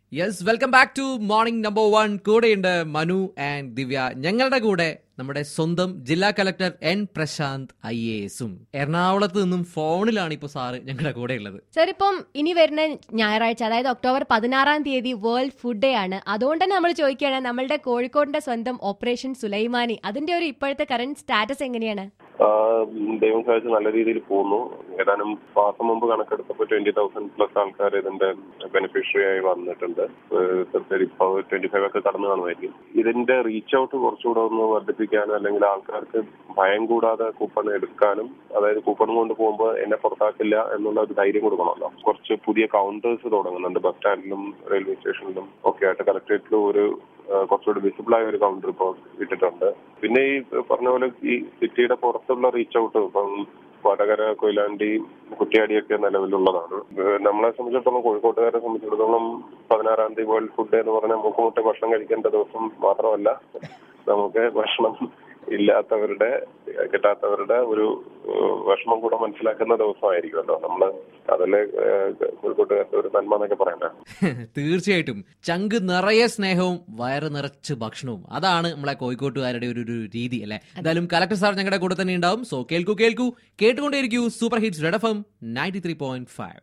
yes welcome back to morning number one കൂടെയുണ്ട് Manu and Divya ഞങ്ങളുടെ കൂടെ നമ്മുടെ സ്വന്തം ജില്ലാ collector N Prashanth I A എസും എറണാകുളത്ത് നിന്നും ഫോണിലാണ് ഇപ്പോൾ സാറ് ഞങ്ങളുടെ കൂടെ ഉള്ളത് സർ ഇപ്പം ഇനി വരുന്ന ഞായറാഴ്ച അതായത് ഒക്ടോബർ പതിനാറാം തീയതി വേൾഡ് ഫുഡ് ഡേ ആണ് അതുകൊണ്ട് തന്നെ നമ്മൾ ചോദിക്കുകയാണ് നമ്മളുടെ കോഴിക്കോടിന്റെ സ്വന്തം ഓപ്പറേഷൻ സുലൈമാനി അതിന്റെ ഒരു ഇപ്പോഴത്തെ കറന്റ് സ്റ്റാറ്റസ് എങ്ങനെയാണ് ആ, ദൈവം സഹായിച്ച് നല്ല രീതിയിൽ പോകുന്നു ഏതാനും മാസം മുമ്പ് കണക്കെടുത്തപ്പോൾ ട്വന്റി തൗസൻഡ് പ്ലസ് ആൾക്കാർ ഇതിന്റെ ബെനിഫിഷ്യറി ആയി വന്നിട്ടുണ്ട് തീർച്ചയായും ഇപ്പോൾ ട്വന്റി ഫൈവ് ഒക്കെ കടന്നു കാണുമായിരിക്കും ഇതിന്റെ റീച്ച് ഔട്ട് കുറച്ചുകൂടെ ഒന്ന് വർദ്ധിപ്പിക്കാനും അല്ലെങ്കിൽ ആൾക്കാർക്ക് ഭയം കൂടാതെ കൂപ്പൺ എടുക്കാനും അതായത് കൂപ്പൺ കൊണ്ട് പോകുമ്പോൾ എന്നെ പുറത്താക്കില്ല എന്നുള്ള ഒരു ധൈര്യം കൊടുക്കണമല്ലോ കുറച്ച് പുതിയ കൗണ്ടേഴ്സ് തുടങ്ങുന്നുണ്ട് ബസ് സ്റ്റാൻഡിലും റെയിൽവേ സ്റ്റേഷനിലും ഒക്കെ ആയിട്ട് കളക്ടറേറ്റിലും ഒരു ആ, കുറച്ചുകൂടി വിസിബിൾ ആയ ഒരു കൗണ്ടർ ഇപ്പോൾ ഇട്ടിട്ടുണ്ട് പിന്നെ ഈ പറഞ്ഞ പോലെ ഈ സിറ്റിയുടെ പുറത്തുള്ള റീച്ച് ഔട്ട് ഇപ്പം വടകര കൊയിലാണ്ടി കുറ്റിയാടിയൊക്കെ നിലവിലുള്ളതാണ് ഏഹ് നമ്മളെ സംബന്ധിച്ചിടത്തോളം കോഴിക്കോട്ടുകാരെ സംബന്ധിച്ചിടത്തോളം പതിനാറാം തീയതി വേൾഡ് ഫുഡ് എന്ന് പറഞ്ഞാൽ മുക്കുമുട്ട ഭക്ഷണം കഴിക്കേണ്ട ദിവസം മാത്രമല്ല നമുക്ക് ഭക്ഷണം ഇല്ലാത്തവരുടെ കിട്ടാത്തവരുടെ ഒരു ഏഹ് വിഷമം കൂടെ മനസ്സിലാക്കുന്ന ദിവസമായിരിക്കുമല്ലോ നമ്മള് അതില് ഏഹ് കോഴിക്കോട്ടുകാരുടെ ഒരു നന്മ എന്നൊക്കെ പറയണ്ടേ തീർച്ചയായിട്ടും ചങ്ക് നിറയെ സ്നേഹവും വയറ് നിറച്ച് ഭക്ഷണവും അതാണ് നമ്മളെ കോഴിക്കോട്ടുകാരുടെ ഒരു ഒരു രീതി അല്ലെ എന്തായാലും കലക്ടർ സാർ ഞങ്ങളുടെ കൂടെ തന്നെ ഉണ്ടാവും സോ കേൾക്കൂ കേൾക്കൂ കേട്ടുകൊണ്ടേയിരിക്കൂ super hits red F M ninety three point five